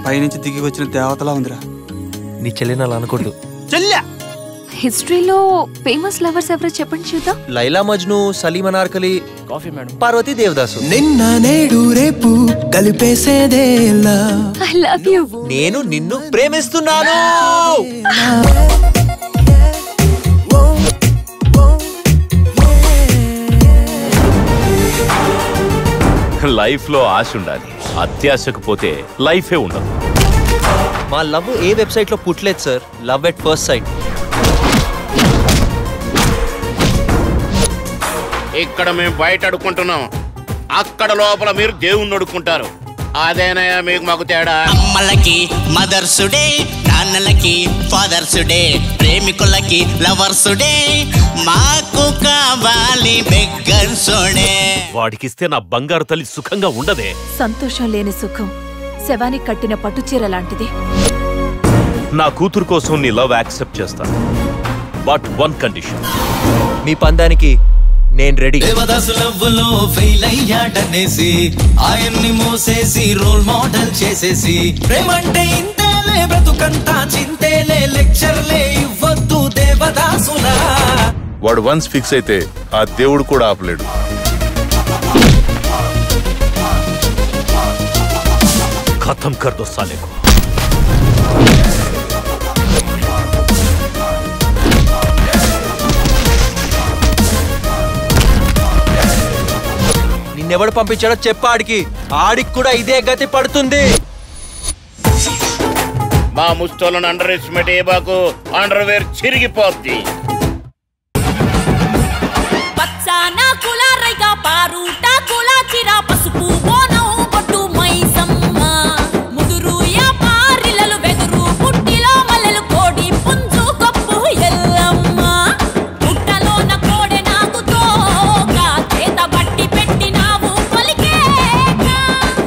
పైనుంచి దిగి వచ్చిన దేవతలా ఉందిరా నీ చెల్లిని అలా అనకూడదు చెల్లా హిస్టరీలో ఫేమస్ లవర్స్ ఎవరో చెప్పండి చూద్దాం లైలా మజ్ను సలీం అనార్కలి కాఫీ మేడం పార్వతి దేవదాసు నిన్న నేడు రేపు కలిపేసేదేలా ఐ లవ్ యూ నేను నిన్ను ప్రేమిస్తున్నాను లైఫ్ లో ఆశ ఉండాలి అత్యాశకు పోతే లైఫే ఉండదు మా లవ్ ఏ వెబ్సైట్ లో పుట్టలేదు sir love at first sight ఇక్కడ మేము బయట అడుక్కుంటున్నాం అక్కడ లోపల మీరు దేవుణ్ణి అడుక్కుంటారు అదేనయ్యా మీకు మాకు తేడా అమ్మలకి మదర్స్ డే నాన్నలకి ఫాదర్స్ డే ప్రేమికులకి లవర్స్ డే మాకు కావాలి బెగ్గర్స్ డే వాడికిస్తే నా బంగారు తల్లి సుఖంగా ఉండదే సంతోషం లేని సుఖం శవానికి కట్టిన పట్టుచీర లాంటిది నా కూతురు కోసం నీ లవ్ యాక్సెప్ట్ చేస్తాను బట్ వన్ కండిషన్ మీ పందానికి నేను రెడీ దేవదాసు లవ్వులో ఫెయిల్ అయ్యాడనేసి ఆయన్ని మోసేసి రోల్ మోడల్ చేసేసి ప్రేమంటే ఇంతేలే బ్రతుకంతా చింతేలే లెక్చర్లే ఇవ్వద్దు దేవదాసులా వాడు వన్స్ ఫిక్స్ అయితే ఆ దేవుడు కూడా ఆపలేడు ఖతం కర్ దో సాలేకు నిన్నెవడు పంపించాడో చెప్పు ఆడికి ఆడికి కూడా ఇదే గతి పడుతుంది మా ముస్తోలను అండర్ ఎస్టిమేట్ ఏ బాకు అండర్ వేర్ చిరిగిపోద్ది పచ్చాన కులారైగా పారుట కులాచిరా పసుపు బోన